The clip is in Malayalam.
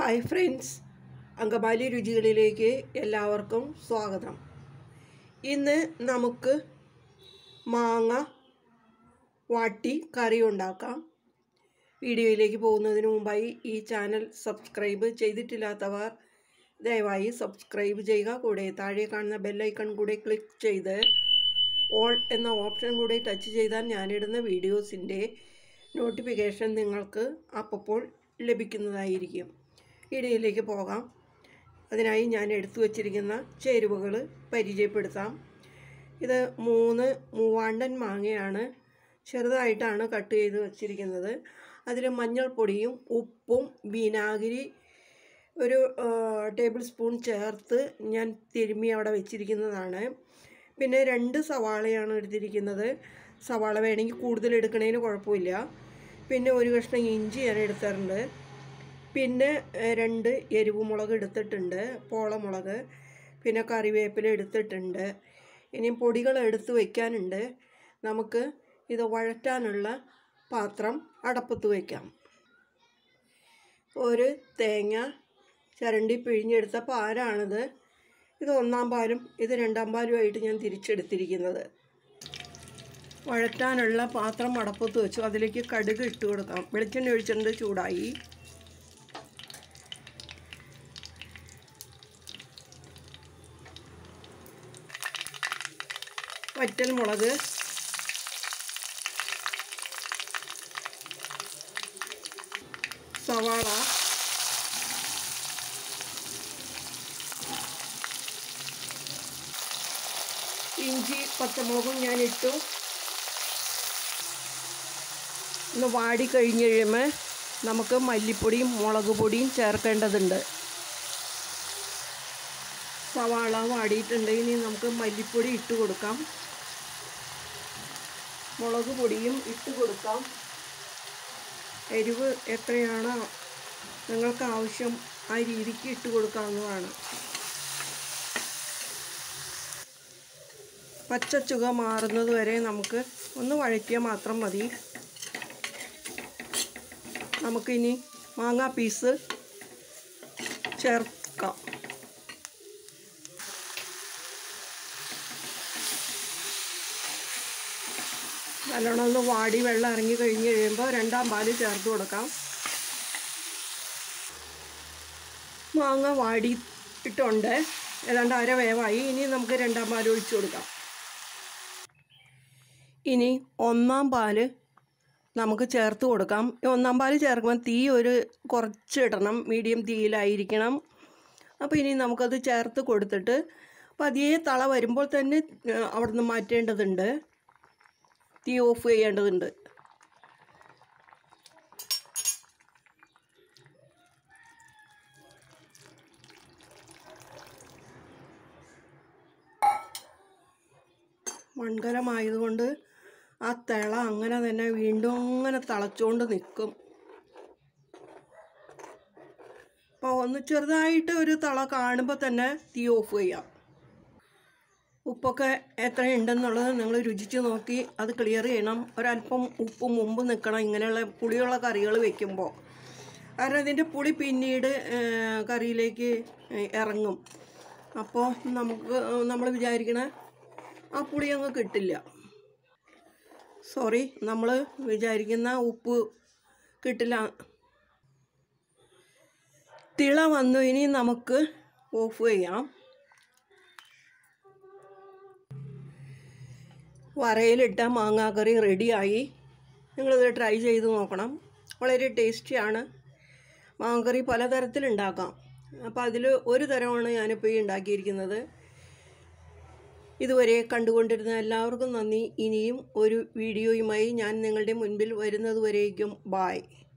ഹായ് ഫ്രണ്ട്സ് അങ്കമാലി രുചികളിലേക്ക് എല്ലാവർക്കും സ്വാഗതം ഇന്ന് നമുക്ക് മാങ്ങ വാട്ടി കറി ഉണ്ടാക്കാം വീഡിയോയിലേക്ക് പോകുന്നതിന് മുമ്പായി ഈ ചാനൽ സബ്സ്ക്രൈബ് ചെയ്തിട്ടില്ലാത്തവർ ദയവായി സബ്സ്ക്രൈബ് ചെയ്യുക കൂടെ താഴെ കാണുന്ന ബെല്ലൈക്കൺ കൂടെ ക്ലിക്ക് ചെയ്ത് ഓൾ എന്ന ഓപ്ഷൻ കൂടെ ടച്ച് ചെയ്താൽ ഞാനിടുന്ന വീഡിയോസിൻ്റെ നോട്ടിഫിക്കേഷൻ നിങ്ങൾക്ക് അപ്പോൾ ലഭിക്കുന്നതായിരിക്കും വീഡിയോയിലേക്ക് പോകാം അതിനായി ഞാൻ എടുത്തു വച്ചിരിക്കുന്ന ചേരുവകൾ പരിചയപ്പെടുത്താം ഇത് മൂന്ന് മൂവാണ്ടൻ മാങ്ങയാണ് ചെറുതായിട്ടാണ് കട്ട് ചെയ്ത് വച്ചിരിക്കുന്നത് അതിൽ മഞ്ഞൾപ്പൊടിയും ഉപ്പും വിനാഗിരി ഒരു ആ, ടേബിൾ സ്പൂൺ ചേർത്ത് ഞാൻ തിരുമ്മി അവിടെ വെച്ചിരിക്കുന്നതാണ് പിന്നെ രണ്ട് സവാളയാണ് എടുത്തിരിക്കുന്നത് സവാള വേണമെങ്കിൽ കൂടുതൽ എടുക്കണതിന് കുഴപ്പമില്ല പിന്നെ ഒരു കഷ്ണം ഇഞ്ചി ഞാൻ എടുത്തിട്ടുണ്ട് പിന്നെ ഏ, രണ്ട് എരിവ് മുളക് എടുത്തിട്ടുണ്ട് പോളമുളക് പിന്നെ കറിവേപ്പില എടുത്തിട്ടുണ്ട് ഇനി പൊടികൾ എടുത്ത് വയ്ക്കാനുണ്ട് നമുക്ക് ഇത് വഴറ്റാനുള്ള പാത്രം അടപ്പത്ത് വയ്ക്കാം ഒരു തേങ്ങ ചരണ്ടി പിഴിഞ്ഞെടുത്ത പാലാണിത് ഇത് ഒന്നാം പാലും ഇത് രണ്ടാം പാലുമായിട്ട് ഞാൻ തിരിച്ചെടുത്തിരിക്കുന്നത് വഴറ്റാനുള്ള പാത്രം അടപ്പത്ത് വെച്ചു അതിലേക്ക് കടുക് ഇട്ട് കൊടുക്കാം വെളിച്ചെണ്ണ ഒഴിച്ചിട്ടുണ്ട് ചൂടായി വറ്റൽ മുളക് സവാള ഇഞ്ചി പച്ചമുളകും ഞാൻ ഇട്ടു ഒന്ന് വാടി കഴിഞ്ഞ് കഴിയുമ്പോൾ നമുക്ക് മല്ലിപ്പൊടിയും മുളക് പൊടിയും ചേർക്കേണ്ടതുണ്ട് സവാള വാടിയിട്ടുണ്ട് ഇനി നമുക്ക് മല്ലിപ്പൊടി ഇട്ട് കൊടുക്കാം മുളക് പൊടിയും ഇട്ട് കൊടുക്കാം എരിവ് എത്രയാണോ നിങ്ങൾക്ക് ആവശ്യം ആ രീതിക്ക് ഇട്ട് കൊടുക്കാവുന്നതാണ് പച്ചച്ചുക മാറുന്നത് വരെ നമുക്ക് ഒന്ന് വഴറ്റിയാൽ മാത്രം മതി നമുക്കിനി മാങ്ങാ പീസ് ചേർക്കാം നല്ലോണം ഒന്ന് വാടി വെള്ളം ഇറങ്ങി കഴിഞ്ഞ് കഴിയുമ്പോൾ രണ്ടാം പാല് ചേർത്ത് കൊടുക്കാം മാങ്ങ വാടിയിട്ടുണ്ട് ഏതാണ്ട് അര വേവായി ഇനി നമുക്ക് രണ്ടാം പാൽ ഒഴിച്ചു കൊടുക്കാം ഇനി ഒന്നാം പാല് നമുക്ക് ചേർത്ത് കൊടുക്കാം ഈ ഒന്നാം പാല് ചേർക്കുമ്പോൾ തീ ഒരു കുറച്ച് ഇടണം മീഡിയം തീയിലായിരിക്കണം അപ്പോൾ ഇനി നമുക്കത് ചേർത്ത് കൊടുത്തിട്ട് പതിയെ തള വരുമ്പോൾ തന്നെ ഏഹ്, അവിടുന്ന് മാറ്റേണ്ടതുണ്ട് തീ ഓഫ് ചെയ്യേണ്ടതുണ്ട് മൺകലമായതുകൊണ്ട് ആ തിള അങ്ങനെ തന്നെ വീണ്ടും അങ്ങനെ തിളച്ചുകൊണ്ട് നിൽക്കും അപ്പോൾ ഒന്ന് ചെറുതായിട്ട് ഒരു തിള കാണുമ്പോൾ തന്നെ തീ ഓഫ് ചെയ്യാം ഉപ്പൊക്കെ എത്രയുണ്ടെന്നുള്ളത് നിങ്ങൾ രുചിച്ച് നോക്കി അത് ക്ലിയർ ചെയ്യണം ഒരല്പം ഉപ്പ് മുമ്പ് നിൽക്കണം ഇങ്ങനെയുള്ള പുളിയുള്ള കറികൾ വെക്കുമ്പോൾ കാരണം ഇതിൻ്റെ പുളി പിന്നീട് ഏ, കറിയിലേക്ക് ഏ, ഇറങ്ങും അപ്പോൾ നമുക്ക് നമ്മൾ വിചാരിക്കണ ആ പുളി അങ്ങ് കിട്ടില്ല സോറി നമ്മൾ വിചാരിക്കുന്ന ഉപ്പ് കിട്ടില്ല തിള വന്നു ഇനി നമുക്ക് ഓഫ് ചെയ്യാം വറയിലിട്ട മാങ്ങാക്കറി റെഡിയായി നിങ്ങളിത് ട്രൈ ചെയ്ത് നോക്കണം വളരെ ടേസ്റ്റിയാണ് മാങ്ങാക്കറി പലതരത്തിലുണ്ടാക്കാം അപ്പോൾ അതിൽ ഒരു തരമാണ് ഞാനിപ്പോൾ ഈ ഉണ്ടാക്കിയിരിക്കുന്നത് ഇതുവരെ കണ്ടുകൊണ്ടിരുന്ന എല്ലാവർക്കും നന്ദി ഇനിയും ഒരു വീഡിയോയുമായി ഞാൻ നിങ്ങളുടെ മുൻപിൽ വരുന്നതുവരേക്കും ബായ്